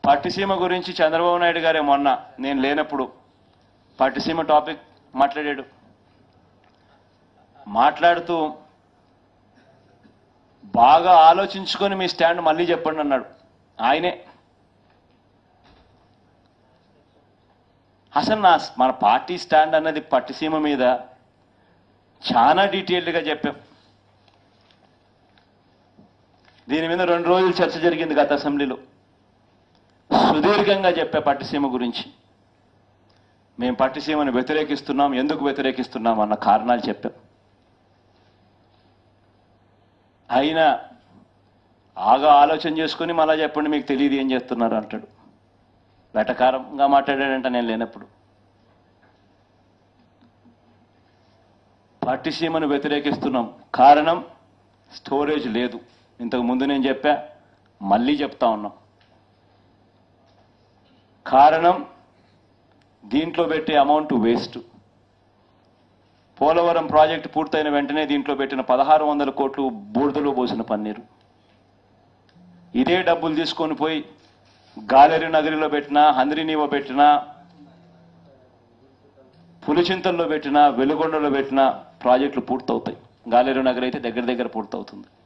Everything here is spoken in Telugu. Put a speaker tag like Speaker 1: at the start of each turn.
Speaker 1: పట్టిసీమ గురించి చంద్రబాబు నాయుడు గారే మొన్న నేను లేనప్పుడు పట్టిసీమ టాపిక్ మాట్లాడాడు మాట్లాడుతూ బాగా ఆలోచించుకొని మీ స్టాండ్ మళ్ళీ చెప్పండి అన్నాడు ఆయనే అసలు నా మన పార్టీ స్టాండ్ అన్నది పట్టిసీమ మీద చాలా డీటెయిల్డ్గా చెప్పాం దీని మీద రెండు రోజులు చర్చ జరిగింది గత అసెంబ్లీలో సుదీర్ఘంగా చెప్పే పట్టిసీమ గురించి మేము పట్టిసీమను వ్యతిరేకిస్తున్నాం ఎందుకు వ్యతిరేకిస్తున్నాం అన్న కారణాలు చెప్పాం అయినా ఆగా ఆలోచన చేసుకుని మళ్ళా చెప్పండి మీకు తెలియదు ఏం చేస్తున్నారు అంటాడు వెటకారంగా మాట్లాడాడంట నేను లేనప్పుడు పట్టిసీమను వ్యతిరేకిస్తున్నాం కారణం స్టోరేజ్ లేదు ఇంతకు ముందు నేను చెప్పా మళ్ళీ చెప్తా ఉన్నాం కారణం దీంట్లో పెట్టే అమౌంట్ వేస్ట్ పోలవరం ప్రాజెక్టు పూర్తయిన వెంటనే దీంట్లో పెట్టిన పదహారు వందల కోట్లు బూడిదలో పోసిన పన్నీరు ఇదే డబ్బులు తీసుకొని పోయి గాలేరు నగరిలో పెట్టినా హంద్రినీవ పెట్టినా పులిచింతల్లో పెట్టినా వెలుగొండలో పెట్టినా ప్రాజెక్టులు పూర్తవుతాయి గాలేరు నగరి అయితే దగ్గర దగ్గర పూర్తవుతుంది